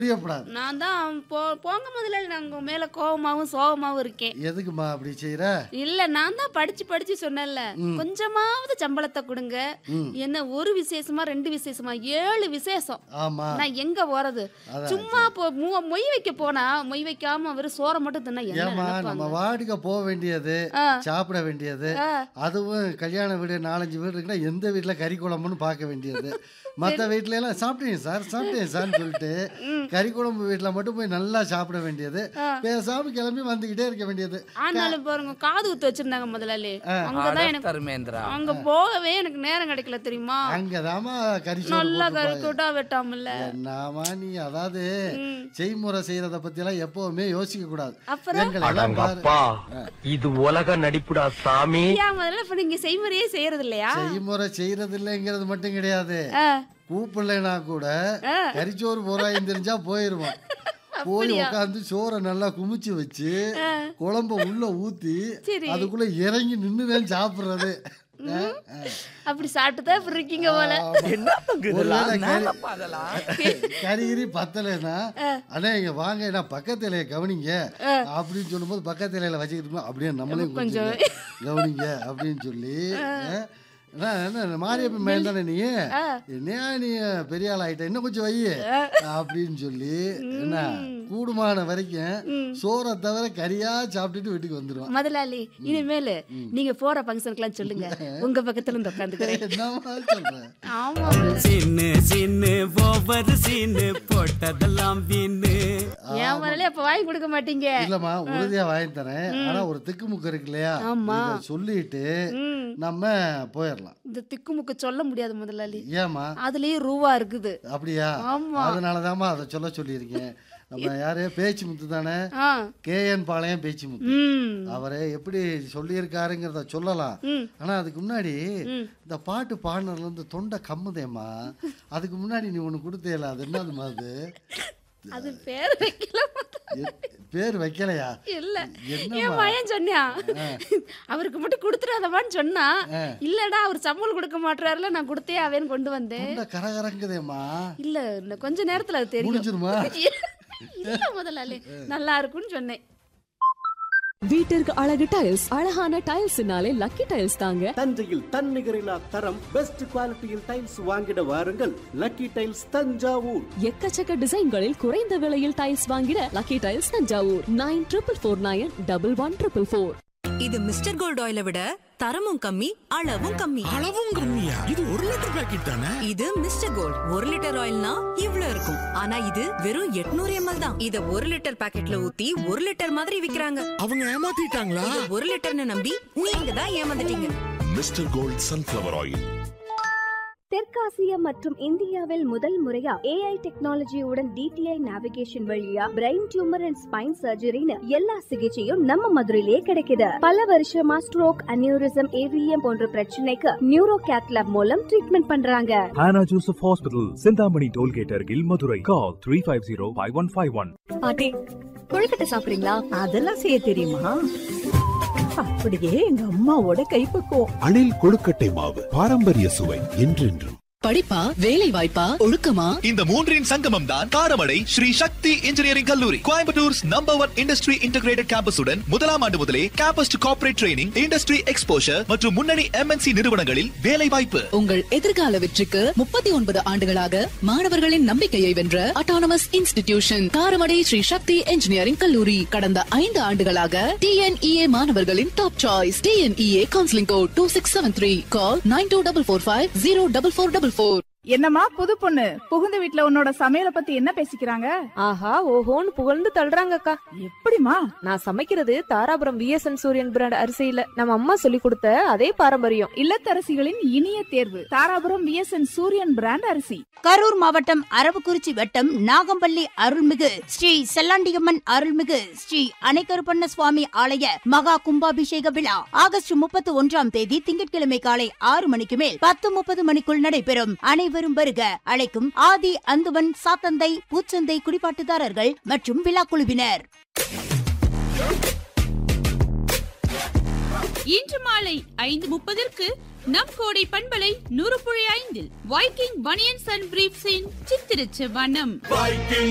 புரியப்படாது நான் தான் போ போங்க முதல்ல நான் உங்க மேல கோவமாவும் சோகமாவும் இருக்கேன் எதுக்குமா அப்படி செய்யற இல்ல நான் தான் படிச்சு படிச்சு சொன்னேன்ல கொஞ்சமாவது சம்பளத்தை கொடுங்க என்ன ஒரு விசேஷமா ரெண்டு விசேஷமா ஏழு விசேஷம் ஆமா நான் எங்க போறது சும்மா போ மு- மொய் வைக்க போனா மொய் வைக்காம அவரு சோறை மட்டும் தின்னா என்ன ஏமா நம்ம நினைப்பாங்க வாடகை போக வேண்டியது ஆ. சாப்பிட வேண்டியது ஆ. அதுவும் கல்யாண வீடு நாலஞ்சு வீடு இருக்குன்னா எந்த வீட்டில் கறி குழம்புன்னு பார்க்க வேண்டியது மற்ற வீட்ல எல்லாம் சாப்பிட்டேன் சார் சாப்பிட்டேன் சார்னு சொல்லிட்டு கறி குழம்பு வீட்டில் மட்டும் போய் நல்லா சாப்பிட வேண்டியது பேசாம கிளம்பி வந்துக்கிட்டே இருக்க வேண்டியது ஆனாலும் பாருங்க காது குத்து வச்சிருந்தாங்க முதலாளி அங்கதான் எனக்கு தர்மேந்திரா அங்க போகவே எனக்கு நேரம் கிடைக்கல தெரியுமா அங்கதாம்மா கறி நல்லா சோறு கறி போட்டு கூட்டா வெட்டாமல்ல என்னமா நீ அதாவது செய்முறை செய்யறத பத்தி எல்லாம் எப்பவுமே யோசிக்க கூடாது அப்புறம் எங்களை எல்லாம் பாரு அப்பா இது உலக நடிப்புடா சாமி ஏன் முதல்ல இப்ப நீங்க செய்முறையே செய்யறது இல்லையா செய்முறை செய்யறது இல்லைங்கிறது மட்டும் கிடையாது ஆ. கூப்பிடலைனா கூட கறிச்சோறு போறாயின்னு தெரிஞ்சா போயிருவான் போய் உட்காந்து சோறை நல்லா குமிச்சு வச்சு குழம்ப உள்ள ஊத்தி சரி. அதுக்குள்ள இறங்கி நின்னுதான் சாப்பிடுறது அப்படி சாப்பிட்டு தான் இப்படி இருக்கீங்க போல ஒருவேளை கறி- என்னப்பா அதெல்லாம் கறி கிரி பத்தலைன்னா அண்ணா இங்க வாங்க நான் பக்கத்து இலைய கவனிங்க அப்படின்னு சொல்லும்போது பக்கத்து இலையில வச்சுக்கிட்டு இருக்கோம். அப்படியே நம்மளையும் கொஞ்சம் கவனிங்க அப்படின்னு சொல்லி அஹ், என்ன என்ன மாரியப்பன் மேல் தானே நீ என்னையா நீ பெரிய ஆள் ஆயிட்ட இன்னும் கொஞ்சம் வை அப்படின்னு சொல்லி என்ன கூடுமான வரைக்கும் சோறை தவிர கறியா சாப்பிட்டுட்டு வீட்டுக்கு வந்துடுவான் முதலாளி இனிமேலு நீங்க போற ஃபங்க்ஷனுக்குலாம் சொல்லுங்க உங்க பக்கத்துல இருந்து உட்காந்துக்கிறேன் என்னமா சொல்ற ஆமா சின்னு சின்னு ஒவ்வொரு சீனு போட்டதெல்லாம் வீணு ஏன் முதலாளி அப்ப வாங்கி கொடுக்க மாட்டீங்க இல்லம்மா உறுதியா வாங்கி தரேன் ஆனா ஒரு திக்குமுக்கு இருக்கு இல்லையா ஆமா. இத சொல்லிட்டு ம். நம்ம போயிடலாம் இந்த திக்குமுக்கு சொல்ல முடியாது முதலாளி ஏமா அதுலயும் ரூவா இருக்குது அப்படியா ஆமா. அதனாலதாம்மா அதை சொல்ல சொல்லியிருக்கேன் நம்ம யாரு பேச்சு முத்து தானே ஆ கேஎன் பாளையம் பேச்சு முத்து ம் அவரை எப்படி சொல்லியிருக்காருங்கிறத சொல்லலாம் ம். ஆனா அதுக்கு முன்னாடி இந்த பாட்டு பாடினதுல இருந்து தொண்டை கம்முதேம்மா அதுக்கு முன்னாடி நீ ஒண்ணு கொடுத்தேல அது என்னதுமா அது அது பேர் வைக்கல எ- பேர் வைக்கலையா இல்ல என்னம்மா? என் பையன் சொன்னா அவருக்கு மட்டும் கொடுத்துடாதவான்னு சொன்னா இல்லடா அவர் சம்பளம் கொடுக்க மாட்டாருல நான் கொடுத்தே ஆவேன்னு கொண்டு வந்தேன் தொண்டை கரகரங்குதேம்மா இல்ல இன்னும் கொஞ்ச நேரத்துல அது தெரியும் முடிஞ்சிருமா இல்ல முதலாளி நல்லா இருக்கும்னு சொன்னேன் வீட்டிற்கு அழகு டைல்ஸ் அழகான டைல்ஸ்னாலே லக்கி டைல்ஸ் தாங்க தஞ்சையில் தன்னிகரில்லா தரம் பெஸ்ட் குவாலிட்டியில் டைல்ஸ் வாங்கிட வாருங்கள் லக்கி டைல்ஸ் தஞ்சாவூர் எக்கச்சக்க டிசைன்களில் குறைந்த விலையில் டைல்ஸ் வாங்கிட lucky tiles Thanjavur nine triple four nine double one triple four இது மிஸ்டர் கோல்ட் ஆயிலை விட தரமும் கம்மி அளவும் கம்மி அளவும் கம்மியா இது ஒரு லிட்டர் பாக்கெட் தானே இது மிஸ்டர் கோல்ட் ஒரு லிட்டர் ஆயில்னா இவ்ளோ இருக்கும் ஆனா இது வெறும் 800 எம்எல் தான் இத ஒரு லிட்டர் பாக்கெட்ல ஊத்தி ஒரு லிட்டர் மாதிரி விக்கிறாங்க அவங்க ஏமாத்திட்டாங்களா இத ஒரு லிட்டர்னு நம்பி நீங்க தான் ஏமாந்துட்டீங்க மிஸ்டர் கோல்ட் சன்ஃப்ளவர் ஆயில் தெற்காசியா மற்றும் இந்தியாவில் முதல் முறையா ஏஐ டெக்னாலஜியுடன் டிடிஐ நேவிகேஷன் வழியா பிரெயின் டியூமர் அண்ட் ஸ்பைன் சர்ஜரின்னு எல்லா சிகிச்சையும் நம்ம மதுரையிலேயே கிடைக்குது பல வருஷமா ஸ்ட்ரோக் அனியூரிசம் ஏவிஎம் போன்ற பிரச்சனைக்கு நியூரோ கேத்லாப் மூலம் ட்ரீட்மெண்ட் பண்றாங்க Hannah Joseph Hospital, Sindhamani Tollgate Argil, Madurai. Call 350-5151. பாட்டி கொழுக்கட்டை சாப்பிடுறீங்களா அதெல்லாம் செய்ய தெரியுமா அப்படியே எங்க அம்மாவோட கைப்பக்குவம் அணில் கொழுக்கட்டை மாவு பாரம்பரிய சுவை என்றென்றும் படிப்பா வேலை வாய்ப்பா ஒழுக்கமா இந்த மூன்றின் சங்கமம் தான் காரமடை ஸ்ரீ சக்தி இன்ஜினியரிங் கல்லூரி Coimbatore's number one industry integrated கேம்பஸுடன் முதலாம் ஆண்டு முதலே campus to corporate training industry exposure மற்றும் முன்னணி எம்என்சி நிறுவனங்களில் வேலை வாய்ப்பு உங்கள் எதிர்கால வெற்றிக்கு முப்பத்தி ஒன்பது ஆண்டுகளாக மாணவர்களின் நம்பிக்கையை வென்ற autonomous institution Karamadai Sri Sakthi engineering கல்லூரி கடந்த ஐந்து ஆண்டுகளாக டிஎன்இஏ மாணவர்களின் top choice TNEA counselling code two six seven three call nine two double four five zero double four double four என்னம்மா புது பொண்ணு புகுந்த வீட்ல உன்னோட சமையல பத்தி என்ன பேசிக்கிறாங்க ஆஹா ஓஹோன்னு புகழ்ந்து தள்ளுறாங்கக்கா எப்படிமா நான் சமைக்கிறது தாராபுரம் விஎஸ்என் சூரியன் பிராண்ட் அரிசியில நம்ம அம்மா சொல்லி கொடுத்த அதே பாரம்பரியம் இல்லத்தரசிகளின் இனிய தேர்வு தாராபுரம் விஎஸ்என் சூரியன் பிராண்ட் அரிசி கரூர் மாவட்டம் அரவக்குறிச்சி வட்டம் நாகம்பள்ளி அருள்மிகு ஸ்ரீ செல்லாண்டியம்மன் அருள்மிகு ஸ்ரீ அணைக்கருப்பண்ண சுவாமி ஆலய மகா கும்பாபிஷேக விழா ஆகஸ்ட் முப்பத்தி ஒன்றாம் தேதி திங்கட்கிழமை காலை ஆறு மணிக்கு மேல் பத்து முப்பது மணிக்குள் நடைபெறும் அனைவரும் வருக அழைக்கும் ஆதி அந்துவன் சாத்தந்தை பூச்சந்தை குடிபாட்டுதாரர்கள் மற்றும் விழா குழுவினர் இன்று மாலை ஐந்து முப்பதற்கு நம் கோடை பண்பலை நூறு புள்ளி ஐந்தில் வைக்கிங் பனியன்ஸ் அண்ட் பிரீப்ஸின் சித்திரச்ச வனம் வைக்கிங்